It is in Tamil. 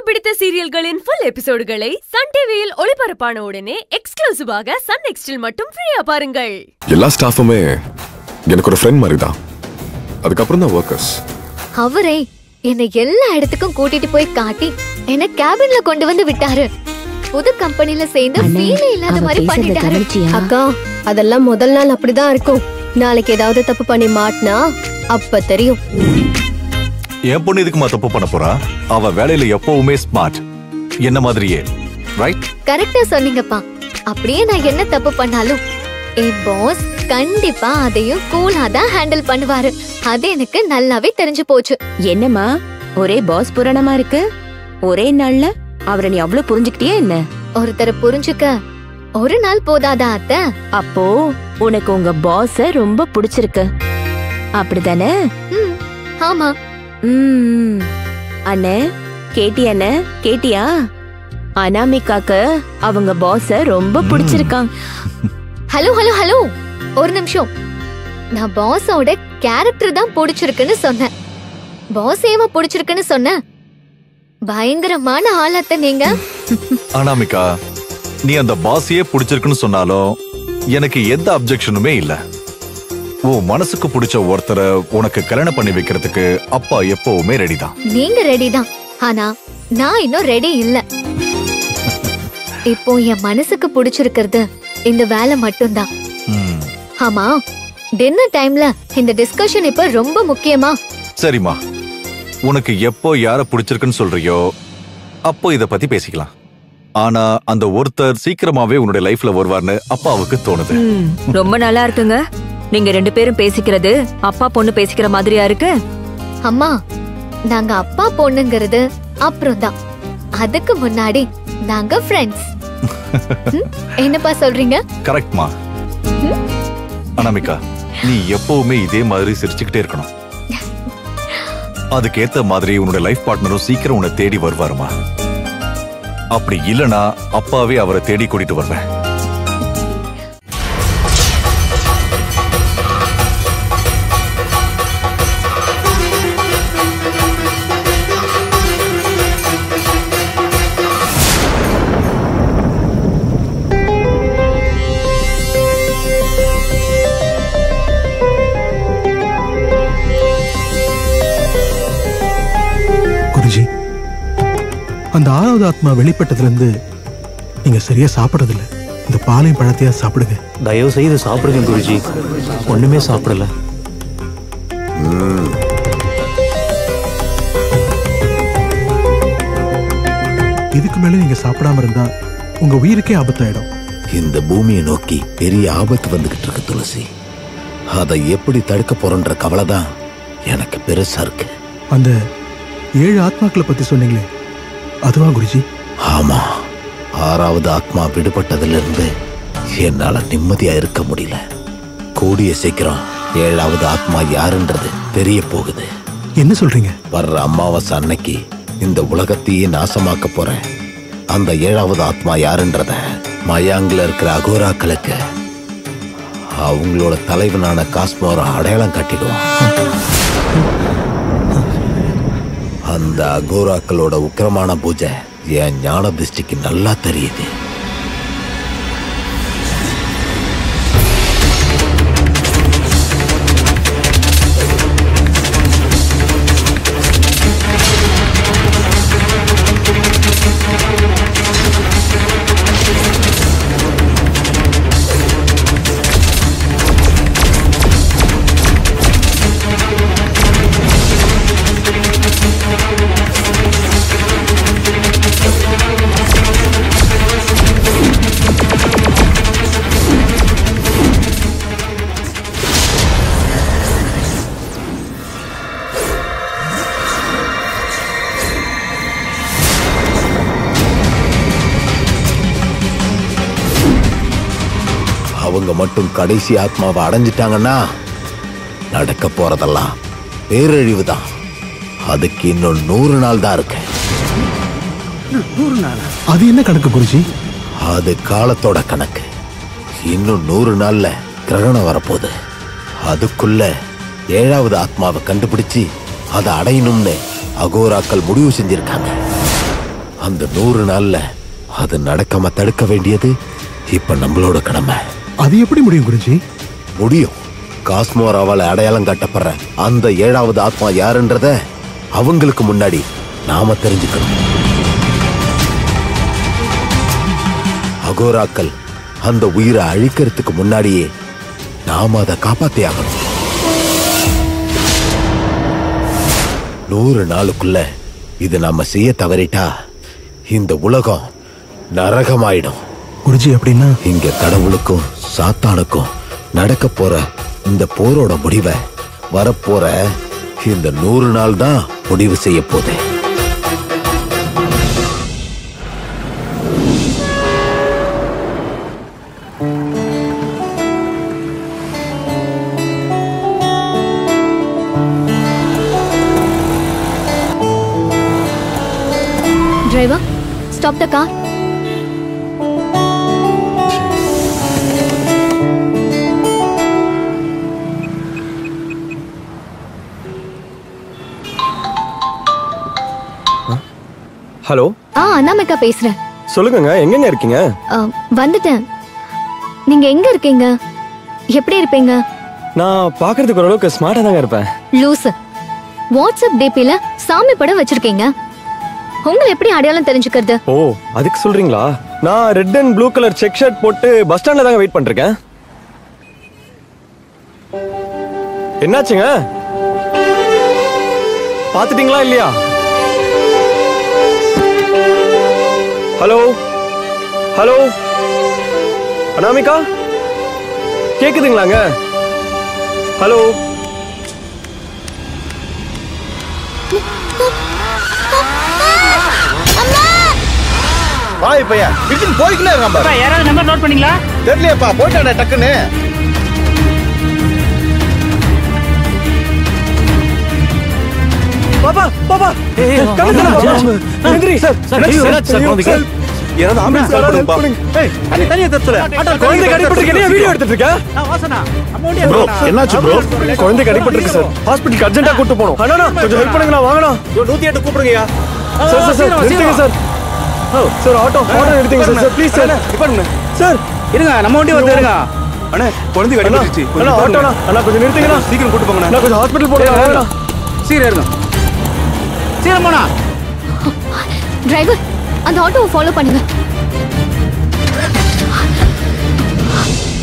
பிடித்த சீரியல்களின் ஃபுல் எபிசோடுகளை சன் டிவியில் ஒளிபரப்பான உடனே எக்ஸ்க்ளூசிவாக சன் நெக்ஸ்டில் மட்டும் ஃப்ரீயா பாருங்கள் எல்லா ஸ்டாஃபுமே எனக்கு ஒரு ஃப்ரெண்ட் மாதிரி தான் அதுக்கப்புறம் தான் ஒர்க்கர்ஸ் அவரே என்னை எல்லா இடத்துக்கும் கூட்டிட்டு போய் காட்டி என்ன கேபின்ல கொண்டு வந்து விட்டாரு புது கம்பெனில சேர்ந்து ஃபீலே இல்லாத மாதிரி பண்ணிட்டாரு அக்கா அதெல்லாம் முதல் நாள் அப்படிதான் இருக்கும் நாளைக்கு ஏதாவது தப்பு பண்ணி மாட்டினா அப்ப தெரியும் என் பொண்ணு இதுக்குமா தப்பு பண்ண போறா அவ வேலையில எப்பவுமே ஸ்மார்ட் என்ன மாதிரியே ரைட் கரெக்டா சொன்னீங்கப்பா அப்படியே நான் என்ன தப்பு பண்ணாலும் என் பாஸ் கண்டிப்பா அதையும் கூலா தான் ஹேண்டில் பண்ணுவாரு அது எனக்கு நல்லாவே தெரிஞ்சு போச்சு என்னம்மா ஒரே பாஸ் புராணமா இருக்கு ஒரே நாள்ல அவரை நீ அவ்வளவு புரிஞ்சுக்கிட்டியா என்ன ஒருத்தரை புரிஞ்சுக்க ஒரு நாள் போதாதா அத்தை அப்போ உனக்கு உங்க பாஸ ரொம்ப பிடிச்சிருக்கு அப்படிதானே ம், ஆமா ம் அண்ணே கேட்டியா அண்ணே கேட்டியா அனாமிகாக்கு அவங்க பாஸ ரொம்ப பிடிச்சிருக்கான் ஹலோ ஹலோ ஹலோ ஒரு நிமிஷம் நான் பாஸோட கேரக்டர் தான் பிடிச்சிருக்குன்னு சொன்னேன் பாஸ் ஏவ பிடிச்சிருக்குன்னு சொன்னேன் பயங்கரமான ஆளத்தை நீங்க அனாமிகா நீ அந்த பாஸையே பிடிச்சிருக்குன்னு சொன்னாலும் எனக்கு எந்த அப்ஜெக்ஷனுமே இல்ல உன் மனசுக்கு பிடிச்ச ஒருத்தரை உனக்கு கல்யாணம் பண்ணி வைக்கிறதுக்கு அப்பா எப்பவுமே ரெடி தான் நீங்க ரெடி தான் ஆனா நான் இன்னும் ரெடி இல்ல இப்போ என் மனசுக்கு பிடிச்சிருக்கிறது இந்த வேலை மட்டும்தான் ம், ஆமா டின்னர் டைம்ல இந்த டிஸ்கஷன் இப்ப ரொம்ப முக்கியமா சரிம்மா உனக்கு எப்போ யார பிடிச்சிருக்குன்னு சொல்றியோ அப்போ இத பத்தி பேசிக்கலாம் ஆனா அந்த ஒருத்தர் சீக்கிரமாவே உன்னுடைய லைஃப்ல வருவார்னு அப்பாவுக்கு தோணுது ம், ரொம்ப நல்லா இருக்குங்க நீங்க ரெண்டு பேரும் பேசிக்கிறது அப்பா பொண்ணு பேசிக்கிற மாதிரியா இருக்கு அம்மா நாங்க அப்பா பொண்ணுங்கிறது அப்புறம் தான் அதுக்கு முன்னாடி நாங்க ஃப்ரெண்ட்ஸ் என்னப்பா சொல்றீங்க கரெக்ட்மா அனாமிகா நீ எப்பவுமே இதே மாதிரி சிரிச்சுக்கிட்டே இருக்கணும் அதுக்கேத்த மாதிரி உன்னோட லைஃப் பார்ட்னரும் சீக்கிரம் உன்னை தேடி வருவாருமா அப்படி இல்லனா அப்பாவே அவரை தேடி கூட்டிட்டு வருவேன் குருஜி அந்த ஆறாவது ஆத்மா வெளிப்பட்டதுல இருந்து நீங்க சரியா சாப்பிடுறதில்ல இந்த பாலையும் பழத்தையா சாப்பிடுங்க தயவு செய்து சாப்பிடுங்க குருஜி ஒண்ணுமே சாப்பிடல இதுக்கு மேல நீங்க சாப்பிடாம இருந்தா உங்க உயிருக்கே ஆபத்தாயிடும் இந்த பூமியை நோக்கி பெரிய ஆபத்து வந்துகிட்டு இருக்கு துளசி அதை எப்படி தடுக்க போறோன்ற கவலை தான் எனக்கு பெருசா இருக்கு அந்த ஏழு ஆத்மாக்களை பத்தி சொன்னீங்களே அதுவா குருஜி ஆமா ஆறாவது ஆத்மா விடுபட்டதுல இருந்து என்னால நிம்மதியா இருக்க முடியல கூடிய சீக்கிரம் ஏழாவது ஆத்மா யாருன்றது தெரிய போகுது என்ன சொல்றீங்க வர்ற அமாவாசை அன்னைக்கு இந்த உலகத்தையே நாசமாக்க போறேன் அந்த ஏழாவது ஆத்மா யாருன்றத மயாங்கில் இருக்கிற அகோராக்களுக்கு அவங்களோட தலைவனான காஸ்மோர அடையாளம் காட்டிடுவான் அந்த அகோராக்களோட உக்கிரமான பூஜை என் ஞான திருஷ்டிக்கு நல்லா தெரியுது அவங்க மட்டும் கடைசி ஆத்மாவை அடைஞ்சிட்டாங்கன்னா நடக்க போறதெல்லாம் பேரழிவு தான் அதுக்கு இன்னும் நூறு நாள் தான் இருக்கு அது என்ன கணக்கு குருஜி அது காலத்தோட கணக்கு இன்னும் நூறு நாள்ல கிரகணம் வரப்போகுது அதுக்குள்ள ஏழாவது ஆத்மாவை கண்டுபிடிச்சு அதை அடையணும்னு அகோராக்கள் முடிவு செஞ்சிருக்காங்க அந்த நூறு நாள்ல அது நடக்காம தடுக்க வேண்டியது இப்ப நம்மளோட கடமை அது எப்படி முடியும் குருஜி முடியும் காஸ்மோராவால அடையாளம் காட்டப்படுற அந்த ஏழாவது ஆத்மா யாருன்றத அவங்களுக்கு முன்னாடி நாம தெரிஞ்சுக்கணும் அகோராக்கள் அந்த உயிரை அழிக்கிறதுக்கு முன்னாடியே நாம அதை காப்பாத்தி ஆகணும் நூறு நாளுக்குள்ள இது நாம செய்ய தவறிட்டா இந்த உலகம் நரகமாயிடும் குருஜி அப்படின்னா இங்க கடவுளுக்கும் சாத்தானுக்கும் நடக்க போற இந்த போரோட முடிவை வரப்போற இந்த நூறு நாள் தான் முடிவு செய்ய போகுது driver stop the car hello ஆ அனாமிகா பேசுறேன் சொல்லுங்கங்க எங்கங்க இருக்கீங்க ஆ, வந்துட்டேன் நீங்க எங்க இருக்கீங்க எப்படி இருப்பீங்க நான் பாக்குறதுக்கு ஓரளவுக்கு ஸ்மார்ட்டா தாங்க இருப்பேன் லூசு வாட்ஸ்அப் டிபில சாமி படம் வச்சிருக்கீங்க உங்களை எப்படி அடையாளம் தெரிஞ்சுக்கிறது ஓ அதுக்கு சொல்றீங்களா நான் red and blue colour check shirt போட்டு பஸ் ஸ்டாண்ட்ல தாங்க வெயிட் பண்ணிருக்கேன் என்னாச்சுங்க பாத்துட்டீங்களா இல்லையா ஹலோ ஹலோ அனாமிகா கேக்குதுங்களாங்க ஹலோ வா இப்பையா விஜின் போய்க்கிட்டே இருக்கான் பாரு யாராவது நம்பர் நோட் பண்ணீங்களா தெரியலையப்பா போயிட்டாடா டக்குன்னு பாப்பா பாப்பா எந்திரி சார் சார் ஏதாவது ஆம்புலன்ஸ் கால் பண்ணுங்க ஏய் அண்ணி தனியா தரல குழந்தை கடிபட்டிருக்கு வீடியோ எடுத்துட்டு இருக்க நான் வாசனா நம்ம Bro, என்னாச்சு bro? குழந்தை கடிபட்டிருக்கு சார் ஹாஸ்பிட்டலுக்கு அர்ஜென்ட்டா கூட்டு போணும் அண்ணா கொஞ்சம் ஹெல்ப் பண்ணுங்க வாங்கண்ணா நூத்தி எட்டு கூப்பிடுங்கயா சார் சார் சார் நிறுத்துங்க சார் சார் ஆட்டோ ஆட்டோ நிறுத்துங்க சார் சார் ப்ளீஸ் சார் பண்ணுங்க சார் இருங்க நம்ம வண்டி வந்து இருங்க அண்ணே குழந்தை அண்ணா அண்ணா ஆட்டோண்ணா அண்ணா கொஞ்சம் நிறுத்துங்கண்ணா சீக்கிரம் கூட்டு போங்கண்ணா அண்ணா கொஞ்சம் ஹாஸ்பிட்டல் போடுங்க வாங்கண்ணா சீக்கிரம் இருங்க சீக்கிரம் போனா டிரைவர் அந்த ஆட்டோவை ஃபாலோ பண்ணுங்க